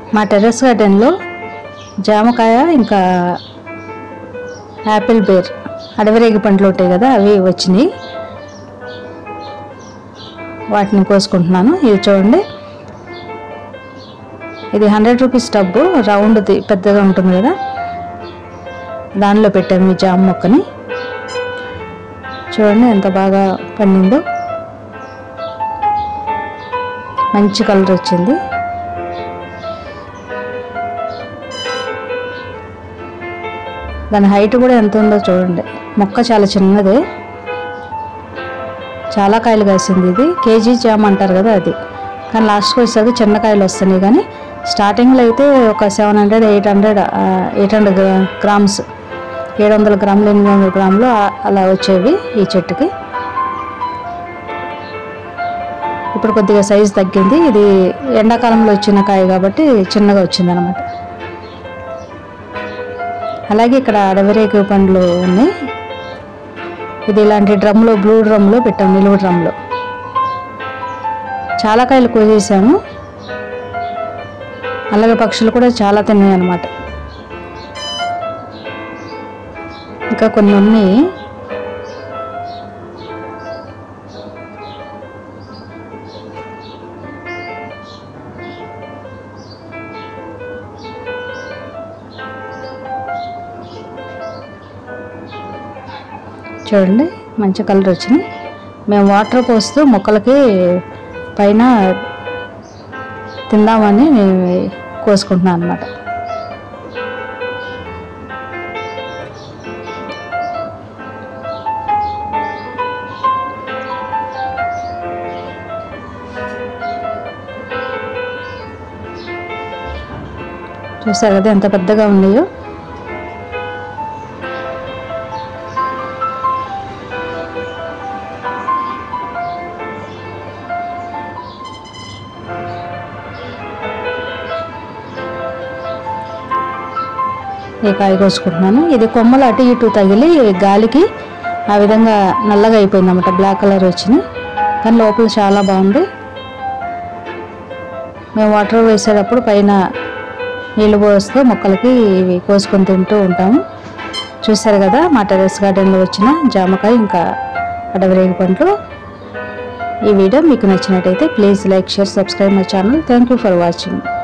మా టెర్రస్ గార్డెన్లో జామకాయ ఇంకా యాపిల్ బేర్ అడవిరేగి పండ్లు ఉంటాయి కదా అవి వచ్చినాయి వాటిని కోసుకుంటున్నాను ఇది చూడండి ఇది హండ్రెడ్ రూపీస్ టబ్బు రౌండ్ది పెద్దగా ఉంటుంది కదా దానిలో పెట్టాము ఈ జామ మొక్కని చూడండి ఎంత బాగా పండిందో మంచి కలర్ వచ్చింది దాని హైట్ కూడా ఎంత ఉందో చూడండి మొక్క చాలా చిన్నది చాలా కాయలు కాసింది ఇది కేజీ జామ అంటారు కదా అది కానీ లాస్ట్కి వచ్చేసరికి చిన్న కాయలు వస్తున్నాయి కానీ స్టార్టింగ్లో అయితే ఒక seven hundred eight hundred eight hundred grams ఏడు వందల గ్రాములు ఎనిమిది వందల గ్రాములు ఆ- అలా వచ్చేవి ఈ చెట్టుకి ఇప్పుడు కొద్దిగా సైజు తగ్గింది ఇది ఎండాకాలంలో వచ్చిన కాయ కాబట్టి చిన్నగా వచ్చింది అనమాట అలాగే ఇక్కడ అడవిరేగు పండ్లు ఉన్నాయి ఇది ఇలాంటి డ్రమ్లో బ్లూ డ్రమ్లో పెట్టాము నిలువ డ్రమ్లో చాలా కాయలు కోసేసాము అలాగే పక్షులు కూడా చాలా తిన్నాయి అన్నమాట ఇంకా కొన్ని ఉన్నాయి చూడండి మంచి కలర్ వచ్చినాయి మేము వాటర్ పోస్తూ మొక్కలకి పైన తిందామని కోసుకుంటున్నాను అనమాట చూసారు కదా ఎంత పెద్దగా ఉన్నాయో ఈ కాయ కోసుకుంటున్నాను ఇది కొమ్మలు అటు ఇటు తగిలి గాలికి ఆ విధంగా నల్లగా అయిపోయింది అన్నమాట బ్లాక్ కలర్ వచ్చింది కానీ లోపల చాలా బాగుంది మేము వాటర్ వేసేటప్పుడు పైన నీళ్ళు పోస్తూ మొక్కలకి ఇవి కోసుకొని తింటూ ఉంటాము చూసారు కదా మా టెరెస్ గార్డెన్లో వచ్చిన జామకాయ ఇంకా అడవిరేగి పండ్లు ఈ వీడియో మీకు నచ్చినట్టయితే please like share subscribe my channel thank you for watching